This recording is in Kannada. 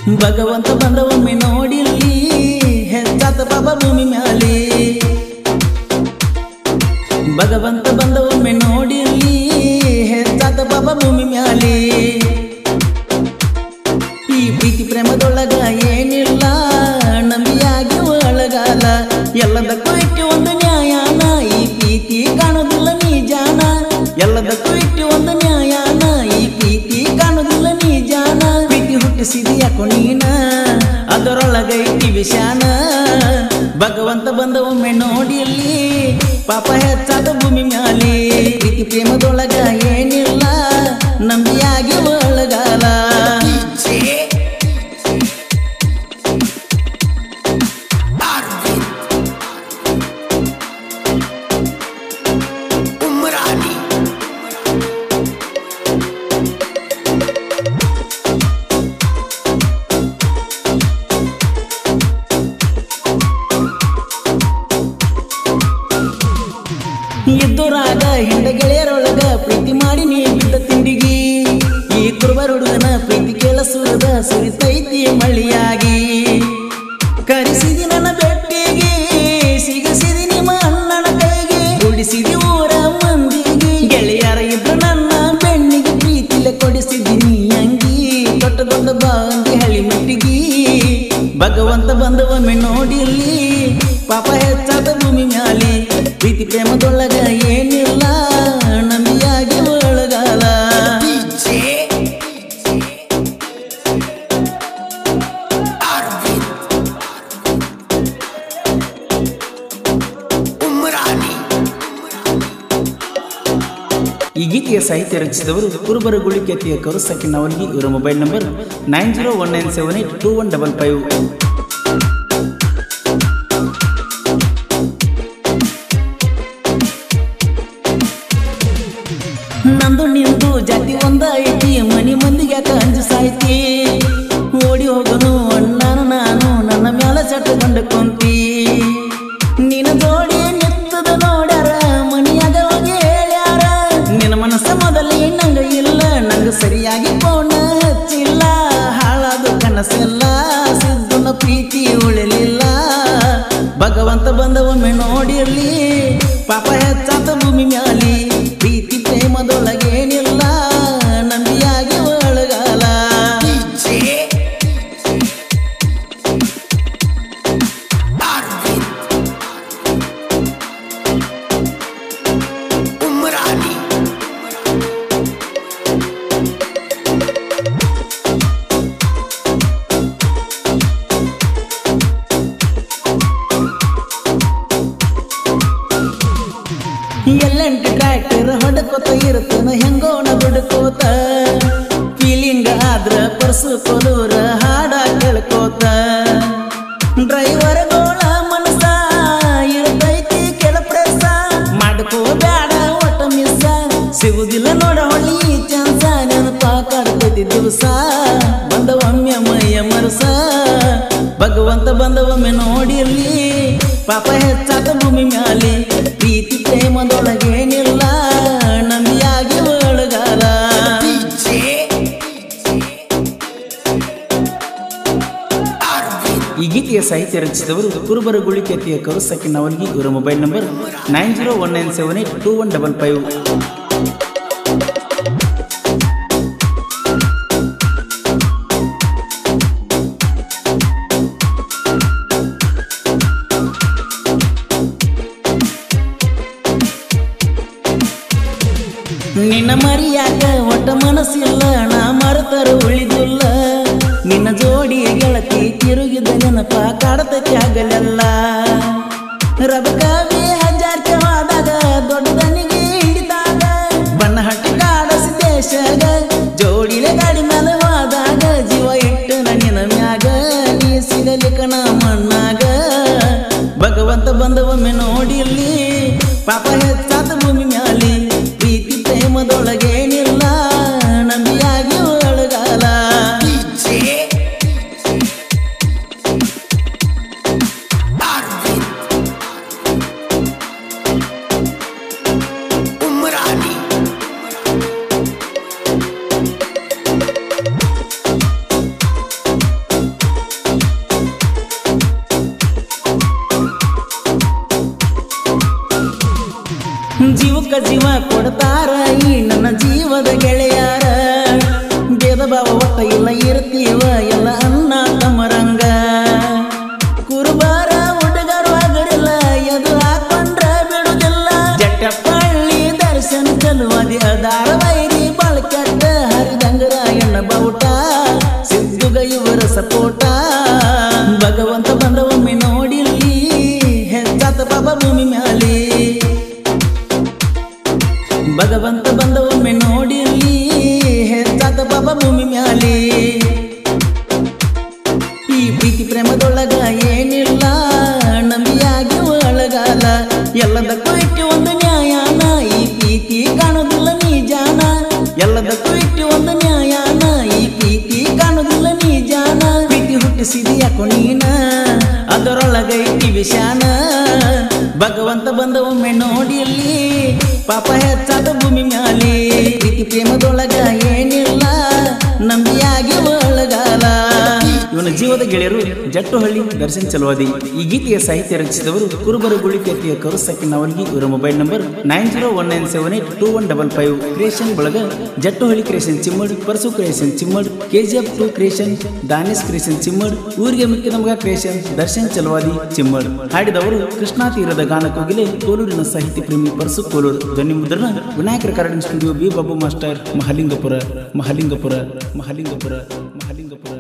ಭಗವಂತ ಬಂದ ಒಮ್ಮೆ ನೋಡಿಲ್ಲಿ ಹೆಚ್ಚಾತ ಪಾಪ ಭೂಮಿ ಮ್ಯಾಲಿ ಭಗವಂತ ಬಂದ ಒಮ್ಮೆ ನೋಡಿಲ್ಲಿ ಹೆಚ್ಚಾತ ಪಾಪ ಭೂಮಿ ಮ್ಯಾಲಿ ಈ ಪ್ರೀತಿ ಪ್ರೇಮದೊಳಗ ಏನಿಲ್ಲ ನಂಬಿಯಾಗಿ ಒಳಗಾಲ ಎಲ್ಲದಕ್ಕೂ ಇಟ್ಟು ಒಂದು ನ್ಯಾಯಾನ ಈ ಪ್ರೀತಿ ಕಾಣೋದಿಲ್ಲ ನಿಜಾನ ಎಲ್ಲದಕ್ಕೂ ಇಟ್ಟು ಒಂದು ನ್ಯಾಯಾನ ಈ ಪ್ರೀತಿ ಕಾಣೋದಿಲ್ಲ ನಿಜಾನ ಪ್ರೀತಿ ಹುಟ್ಟಿಸಿದೆಯಾಕೋ ನೀನ ಅದರೊಳಗ ಇಟ್ಟಿ ವಿಷಾನ ಭಗವಂತ ಬಂದ ಒಮ್ಮೆ ನೋಡಿಲ್ಲಿ ಪಾಪ ಹೆಚ್ಚಾದ ಭೂಮಿ ಮ್ಯಾಲಿ ಪ್ರೀತಿ ಪ್ರೇಮದೊಳಗ ಏನಿಲ್ಲ ನಂಬಿಯಾಗಿ ಒಳಗಾಲ उमरानी ಇದ್ದುರಾಗ ಹೆಂಡ ಗೆಳೆಯರೊಳಗ ಪ್ರೀತಿ ಮಾಡಿ ನೀ ಬಿದ್ದ ತಿಂಡಿಗಿ ಈ ಕುರುಬರ ಹುಡುಗನ ಪ್ರೀತಿ ಕೇಳಸುರದ ಸುರಿತೈತಿ ಮಳಿಯಾಗಿ ಕರೆಸಿದಿ ನನ್ನ ಬೆಟ್ಟಿಗೆ ಸಿಗಿಸಿದಿ ನಿಮ್ಮ ಅಣ್ಣನ ಕೈಗೆ ಉಡಿಸಿದಿ ಊರ ಮಂದಿಗೆ ಗೆಳೆಯರ ಇದ್ರು ನನ್ನ ಬೆಣ್ಣಿಗೆ ಪ್ರೀತಿಲೆ ಕೊಡಿಸಿದಿ ನೀ ಅಂಗಿ ತೊಟ್ಟದೊಂದು ಬಾಂದಿ ಹಳಿ ಮೆಟ್ಟಿಗಿ ಭಗವಂತ ಬಂದ ಒಮ್ಮೆ ನೋಡಿಲ್ಲಿ ಪಾಪ ಹೆಚ್ಚಾದ ಭೂಮಿ ಮ್ಯಾಲಿ ಪ್ರೀತಿ ಪ್ರೇಮದೊಳಗ ಏನಿಲ್ಲ ನಂಬಿಯಾಗಿ ಒಳಗಾಲ डीजे अरविंद उमरानी ಈ ಗೀತೆಯ ಸಾಹಿತ್ಯ ರಚಿಸಿದವರು ಕುರುಬರ ಗುಳಿಕೆತಿಯ ಕರುಸಕ್ಕಿನವರಿಗೆ ಇವರ mobile number nine zero one nine seven eight two one double five ನಂದು ನಿಂದು ಜಾತಿ ಒಂದ ಐತಿ ಮನಿ ಮಂದಿಗೆ ಯಾಕ ಅಂಜು ಸಾಯ್ತಿ ಓಡಿ ಹೋಗನು ಅಣ್ಣನ ನಾನು ನನ್ನ ಮ್ಯಾಲ ಚಟಗೊಂಡ ಕುಂತಿ ನಿನ್ನ ಜೋಡಿ ನಿತ್ತದ ನೋಡ್ಯಾರ ಮನಿಯಾಗ ಹೋಗಿ ಹೇಳ್ಯಾರ ನಿನ್ನ ಮನಸ್ಸ ಮೊದಲೇ ನಂಗ ಇಲ್ಲ ನಂಗ ಸರಿಯಾಗಿ ಫೋನ್ ಹಚ್ಚಿಲ್ಲ ಹಾಳಾದ ಕನಸಿಲ್ಲ ಸಿದ್ಧನ ಪ್ರೀತಿ ಉಳಿಲಿಲ್ಲ ಭಗವಂತ ಬಂದ ಒಮ್ಮೆ ನೋಡಿರ್ಲಿ ಪಾಪ ಹೆಚ್ಚಾತ ಭೂಮಿ ಮ್ಯಾಲಿ ಪ್ರೀತಿ ಪ್ರೇಮದೊಳಗೇನಿಲ್ಲ ನಂಬಿಯಾಗಿ ಒಳಗಾಲ डीजे अरविंद उमरानी ಎಲ್ಲಂಟು ಟ್ರ್ಯಾಕ್ಟರ್ ಹೊಡಕೋತ ಇರ್ತನ ಹೆಂಗೋಣ ದುಡ್ಕೋತ ಫೀಲಿಂಗ್ ಆದ್ರ ಪರ್ಸು ಕೊಲೂರ ಹಾಡ ಕೇಳ್ಕೋತ ಡ್ರೈವರ್ ಗೋಳ ಮನಸ ಇರ್ತೈತಿ ಕೆಲ ಪ್ರೆಸ ಮಾಡ್ಕೋ ಬ್ಯಾಡ ಒಟ್ಟ ಮಿಸ್ಸ ಸಿಗುದಿಲ್ಲ ನೋಡ ಹೊಳ್ಳಿ ಚಾನ್ಸ ನೆನಪ ಕಾಡ್ತೈತಿ ದಿವಸ ಬಂದ ಒಮ್ಮೆ ಮೈಯ ಮರಸ ಭಗವಂತ ಬಂದ ಒಮ್ಮೆ ನೋಡಿರ್ಲಿ ಪಾಪ ಹೆಚ್ಚಾದ ಭೂಮಿ ಮ್ಯಾಲಿ ಪ್ರೀತಿ ಪ್ರೇಮದೊಳಗೇನಿಲ್ಲ ನಂಬಿಯಾಗಿ ಒಳಗಾಲ डीजे अरविंद ಈ ಗೀತೆಯ ಸಾಹಿತ್ಯ ರಚಿಸಿದವರು ಕುರುಬರ ಗುಳಿಕೆತಿಯ ಕರುಸಕ್ಕಿನವರಿಗೆ ಇವರ mobile number nine zero one nine seven eight two one double five ನಿನ್ನ ಮರಿಯಾಕ ಒಟ್ಟ ಮನಸ್ಸಿಲ್ಲ ನಾ ಮರೆತರು ಉಳಿದಿಲ್ಲ ನಿನ್ನ ಜೋಡಿ ಗೆಳತಿ ತಿರುಗಿದ ನೆನಪ ಕಾಡತೈತಿ ಆಗಲೆಲ್ಲ ರಬಕಾವಿ ಹಜಾರ್ಕವಾದಾಗ ದೊಡ್ಡದನಿಗೆ ಹಿಡಿದಾಗ ಬಣ್ಣ ಹಟ್ಟಿ ಕಾಡಸಿ ದೇಶಗ ಜೋಡಿಲೆ ಗಾಡಿ ಮೇಲೆ ಹೋದಾಗ ಜೀವ ಇಟ್ಟು ನಿನ್ನ ಮ್ಯಾಗ ನೀ ಸಿಗಲಿಕ್ಕ ನಾ ಮಣ್ಣಾಗ ಭಗವಂತ ಬಂದ ಒಮ್ಮೆ ನೋಡಿರ್ಲಿ ಪಾಪ ಹೆಚ್ಚಾದ ಭೂಮಿ ಮ್ಯಾಲಿ ಪ್ರೀತಿ ಪ್ರೇಮದೊಳಗೇನಿಲ್ಲ ನಂಬಿಯಾಗಿ ಒಳಗಾಲ डीजे अरविंद उमरानी ಜೀವ ಕೊಡ್ತಾರ ಈ ನನ್ನ ಜೀವದ ಗೆಳೆಯಾರ ಭೇದ ಭಾವ ಒಟ್ಟ ಇಲ್ಲ ಇರ್ತೀವ ಎಲ್ಲ ಅನ್ನ ತಮ್ಮರಂಗ ಕುರುಬಾರ ಹುಡುಗರು ಆಗರಿಲ್ಲ ಎದು ಹಾಕೊಂಡ್ರ ಬಿಡುದಿಲ್ಲ ಜಟ್ಟಪಳ್ಳಿ ದರ್ಶನ ಚಲುವದಿ ಅದಾರ ವೈರಿ ಬಳಕೆಟ್ಟ ಹರಿದಂಗರ ಎಣ್ಣ ಬೌಟ ಸಿದ್ದುಗ ಇವರ ಸಪೋಟ ಭಗವಂತ ಬಂದ ಒಮ್ಮೆ ನೋಡಿಲ್ಲಿ ಹೆಚ್ಚಾತ ಬಾಬಾ ಭೂಮಿ ಮ್ಯಾಲಿ ಭಗವಂತ ಬಂದ ಒಮ್ಮೆ ನೋಡಿಲ್ಲಿ ಹೆಚ್ಚಾತ ಬಾಬಾ ಭೂಮಿ ಮ್ಯಾಲಿ ಈ ಪ್ರೀತಿ ಪ್ರೇಮದೊಳಗ ಏನಿಲ್ಲ ನಂಬಿಯಾಗಿ ಒಳಗಾಲ ಎಲ್ಲದಕ್ಕೂ ಇಟ್ಟು ಒಂದು ನ್ಯಾಯಾನ ಈ ಪ್ರೀತಿ ಕಾಣೋದಿಲ್ಲ ನಿಜಾನ ಎಲ್ಲದಕ್ಕೂ ಇಟ್ಟು ಒಂದು ನ್ಯಾಯಾನ ಈ ಪ್ರೀತಿ ಕಾಣೋದಿಲ್ಲ ನಿಜಾನ ಪ್ರೀತಿ ಹುಟ್ಟಿಸಿದಿ ಯಾಕೋ ನೀನ ಅದರೊಳಗ ಇಟ್ಟಿ ವಿಷಾನ ಭಗವಂತ ಬಂದ ಒಮ್ಮೆ ನೋಡಿಲ್ಲಿ ಪಾಪ ಹೆಚ್ಚಾದ ಭೂಮಿ ಮ್ಯಾಲಿ ಪ್ರೀತಿ ಪ್ರೇಮದೊಳಗ ಏನಿಲ್ಲ ನಂಬಿಯಾಗಿ ಒಳಗಾಲ ಇವನ ಜೀವದ ಗೆಳೆಯರು ಜಟ್ಟುಹಳ್ಳಿ ದರ್ಶನ್ ಚಲವಾದಿ ಈ ಗೀತೆಯ ಸಾಹಿತ್ಯ ರಚಿಸಿದವರು ಕುರುಬರ ಗುಳಿಕೆತಿಯ ಕರುಸಕ್ಕಿ ನವಲ್ಗಿ ಇವರ mobile number nine zero one nine seven eight two one double five creation ಬಳಗ Jattuhalli creation Chimmad Parasu creation Chimmad KGF two creation ದಾನಿಸ್ ಕ್ರಿಯೇಷನ್ ಚಿಮ್ಮಡ್ ಊರಿಗೆ ಮುಖ್ಯ ನಮಗ ಕ್ರಿಯೇಷನ್ ದರ್ಶನ್ ಚಲವಾದಿ ಚಿಮ್ಮಡ್ ಹಾಡಿದವರು ಕೃಷ್ಣಾ ತೀರದ ಗಾನ ಕೋಗಿಲೆ ಕೋಲೂರಿನ ಸಾಹಿತ್ಯ ಪ್ರೇಮಿ ಪರಸು ಕೋಲೂರು ಧ್ವನಿ ಮುದ್ರಣ Vinayaka recording studio B Babu master Mahalingapura Mahalingapura Mahalingapura Mahalingapura